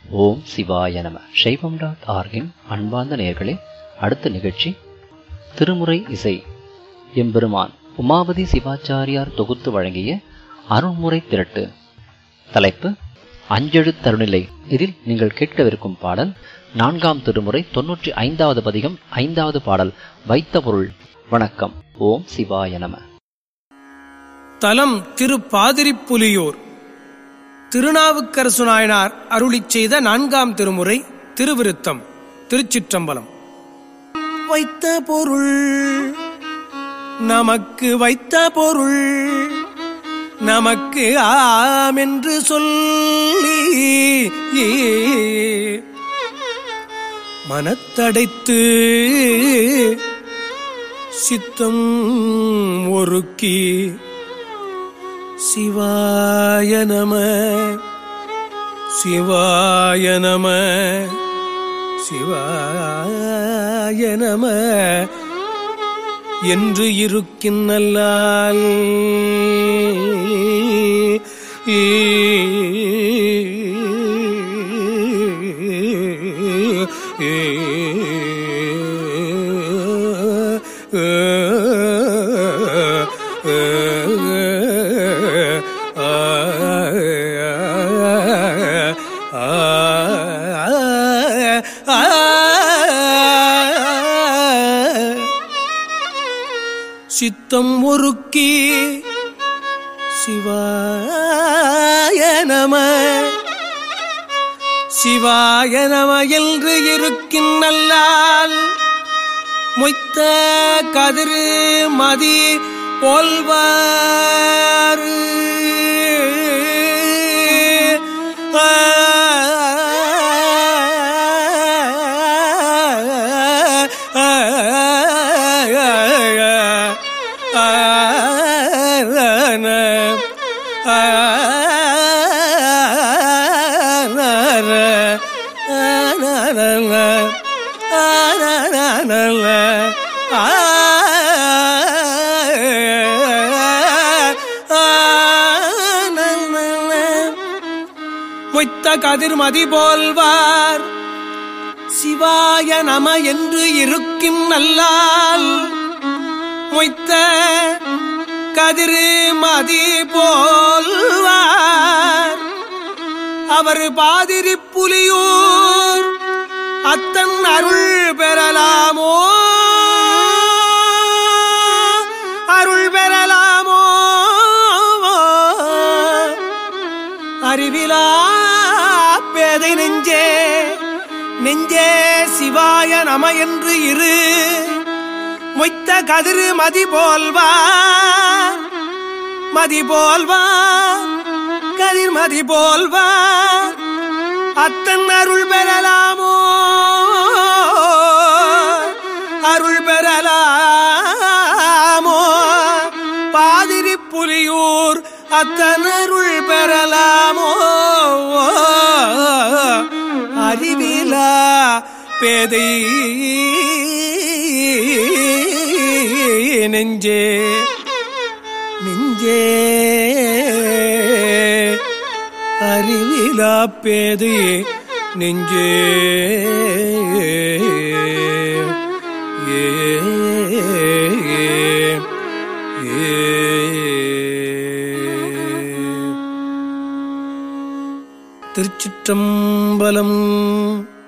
ஓம் சிவாய நம சைவம் டாட் ஆர்கின் அன்பார்ந்த நேயர்களே அடுத்த நிகழ்ச்சி திருமுறை இசை எம்பெருமான் உமாபதி சிவாச்சாரியார் தொகுத்து வழங்கிய அருள்முறை திரட்டு தலைப்பு அஞ்செழு தருணிலை இதில் நீங்கள் கேட்கவிருக்கும் பாடல் நான்காம் திருமுறை தொன்னூற்றி ஐந்தாவது பதிகம் ஐந்தாவது பாடல் வைத்த பொருள் வணக்கம் ஓம் சிவாய நம தலம் திரு பாதிரிப்புலியூர் திருநாவுக்கரசு நாயனார் அருளிச் செய்த நான்காம் திருமுறை திருவிருத்தம் திருச்சிற்றம்பலம் வைத்த பொருள் நமக்கு வைத்த பொருள் நமக்கு ஆமென்று சொல்லி மனத்தடைத்து சித்தம் ஒருக்கி சிவாய நம சிவாய நம சிவாய நம என்று இருக்கின்னல்லால் சித்தம் ஒருக்கி சிவாய நம சிவாய நம என்று இருக்கின்னல்லால் மொய்த்த கதிரு மதி போல்வாறு மொய்த்த கதிர்மதி போல்வார் சிவாய நம என்று இருக்கும் நல்லால் மொய்த்த கதிரு மதி போல்வார் அவர் பாதிரி புலியூர் அத்தன் அருள் பெறலாமோ அருள் பெறலாமோ அறிவிலா பேதை நெஞ்சே நெஞ்சே சிவாய நம என்று இரு மொய்த்த கதிரு மதி போல்வார் மதி போல்வார் கதிர் மதி போல்வார் அத்தன் அருள் பெறலாமோ அருள் பெறலாமோ பாதிரி புலியூர் அத்தன் அருள் பெறலாமோ அறிவிலா பேதை நெஞ்சே நெஞ்சே அறிவிலா பேது நெஞ்சே ஏ திருச்சிற்றம்பலம்